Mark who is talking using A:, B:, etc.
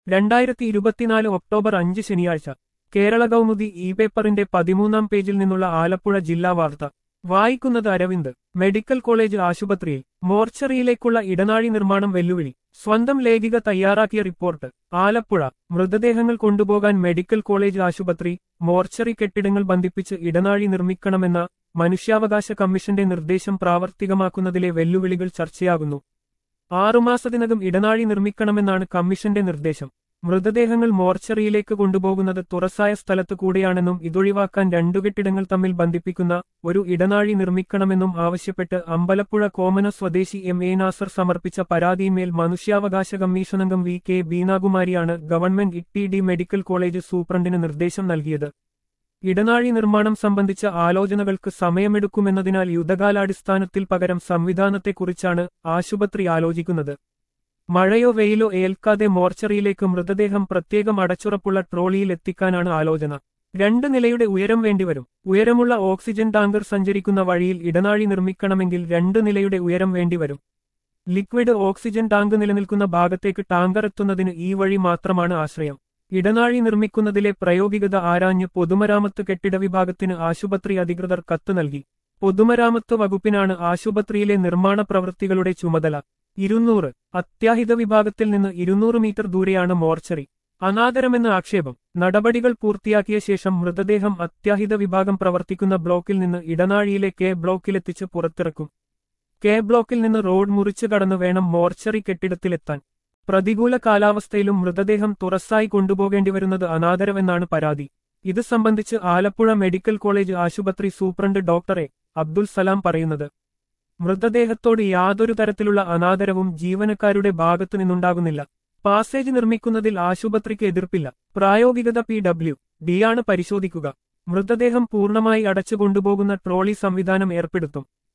A: രണ്ടായിരത്തി ഇരുപത്തിനാല് ഒക്ടോബർ അഞ്ച് ശനിയാഴ്ച കേരള കൗമുദി ഇ പേപ്പറിന്റെ പതിമൂന്നാം പേജിൽ നിന്നുള്ള ആലപ്പുഴ ജില്ലാ വാർത്ത വായിക്കുന്നത് അരവിന്ദ് മെഡിക്കൽ കോളേജ് ആശുപത്രിയിൽ മോർച്ചറിയിലേക്കുള്ള ഇടനാഴി നിർമ്മാണം വെല്ലുവിളി സ്വന്തം ലേഖിക തയ്യാറാക്കിയ റിപ്പോർട്ട് ആലപ്പുഴ മൃതദേഹങ്ങൾ കൊണ്ടുപോകാൻ മെഡിക്കൽ കോളേജ് ആശുപത്രി മോർച്ചറി കെട്ടിടങ്ങൾ ബന്ധിപ്പിച്ച് ഇടനാഴി നിർമ്മിക്കണമെന്ന മനുഷ്യാവകാശ കമ്മീഷന്റെ നിർദ്ദേശം പ്രാവർത്തികമാക്കുന്നതിലെ വെല്ലുവിളികൾ ചർച്ചയാകുന്നു ആറുമാസത്തിനകം ഇടനാഴി നിർമ്മിക്കണമെന്നാണ് കമ്മീഷന്റെ നിർദ്ദേശം മൃതദേഹങ്ങൾ മോർച്ചറിയിലേക്ക് കൊണ്ടുപോകുന്നത് തുറസായ സ്ഥലത്തു കൂടെയാണെന്നും ഇതൊഴിവാക്കാൻ രണ്ടു കെട്ടിടങ്ങൾ തമ്മിൽ ബന്ധിപ്പിക്കുന്ന ഒരു ഇടനാഴി നിർമ്മിക്കണമെന്നും ആവശ്യപ്പെട്ട് അമ്പലപ്പുഴ കോമന സ്വദേശി എം എ നാസർ സമർപ്പിച്ച പരാതിയിന്മേൽ മനുഷ്യാവകാശ കമ്മീഷനംഗം വി കെ ബീനാകുമാരിയാണ് government E D medical college സൂപ്രണ്ടിന് നിർദ്ദേശം നൽകിയത് ഇടനാഴി നിർമ്മാണം സംബന്ധിച്ച ആലോചനകൾക്ക് സമയമെടുക്കുമെന്നതിനാൽ യുദ്ധകാലാടിസ്ഥാനത്തിൽ പകരം സംവിധാനത്തെക്കുറിച്ചാണ് ആശുപത്രി ആലോചിക്കുന്നത് മഴയോ വെയിലോ ഏൽക്കാതെ മോർച്ചറിയിലേക്ക് മൃതദേഹം പ്രത്യേകം അടച്ചുറപ്പുള്ള ട്രോളിയിൽ എത്തിക്കാനാണ് ആലോചന രണ്ട് നിലയുടെ ഉയരം വേണ്ടിവരും ഉയരമുള്ള ഓക്സിജൻ ടാങ്കർ സഞ്ചരിക്കുന്ന വഴിയിൽ ഇടനാഴി നിർമ്മിക്കണമെങ്കിൽ രണ്ട് നിലയുടെ ഉയരം വേണ്ടിവരും ലിക്വിഡ് ഓക്സിജൻ ടാങ്ക് നിലനിൽക്കുന്ന ഭാഗത്തേക്ക് ടാങ്കർ എത്തുന്നതിന് ഈ വഴി മാത്രമാണ് ആശ്രയം ഇടനാഴി നിർമ്മിക്കുന്നതിലെ പ്രായോഗികത ആരാഞ്ഞ് പൊതുമരാമത്ത് കെട്ടിട വിഭാഗത്തിന് ആശുപത്രി അധികൃതർ കത്ത് നൽകി പൊതുമരാമത്ത് വകുപ്പിനാണ് ആശുപത്രിയിലെ നിർമ്മാണ പ്രവൃത്തികളുടെ ചുമതല ഇരുന്നൂറ് അത്യാഹിത വിഭാഗത്തിൽ നിന്ന് ഇരുന്നൂറ് മീറ്റർ ദൂരെയാണ് മോർച്ചറി അനാദരമെന്ന ആക്ഷേപം നടപടികൾ പൂർത്തിയാക്കിയ ശേഷം മൃതദേഹം അത്യാഹിത വിഭാഗം പ്രവർത്തിക്കുന്ന ബ്ലോക്കിൽ നിന്ന് ഇടനാഴിയിലെ കെ ബ്ലോക്കിലെത്തിച്ച് പുറത്തിറക്കും കെ ബ്ലോക്കിൽ നിന്ന് റോഡ് മുറിച്ചു കടന്നു വേണം മോർച്ചറി കെട്ടിടത്തിലെത്താൻ പ്രതികൂല കാലാവസ്ഥയിലും മൃതദേഹം തുറസായി കൊണ്ടുപോകേണ്ടി വരുന്നത് അനാദരവെന്നാണ് പരാതി ഇത് സംബന്ധിച്ച് ആലപ്പുഴ മെഡിക്കൽ കോളേജ് ആശുപത്രി superintendent doctor A Abdul Salam പറയുന്നത് മൃതദേഹത്തോട് യാതൊരു തരത്തിലുള്ള അനാദരവും ജീവനക്കാരുടെ ഭാഗത്തു നിന്നുണ്ടാകുന്നില്ല പാസേജ് നിർമ്മിക്കുന്നതിൽ ആശുപത്രിക്ക് എതിർപ്പില്ല പ്രായോഗികത പി ഡബ്ല്യു ഡിയാണ് പരിശോധിക്കുക മൃതദേഹം പൂർണ്ണമായി അടച്ചു കൊണ്ടുപോകുന്ന ട്രോളി സംവിധാനം ഏർപ്പെടുത്തും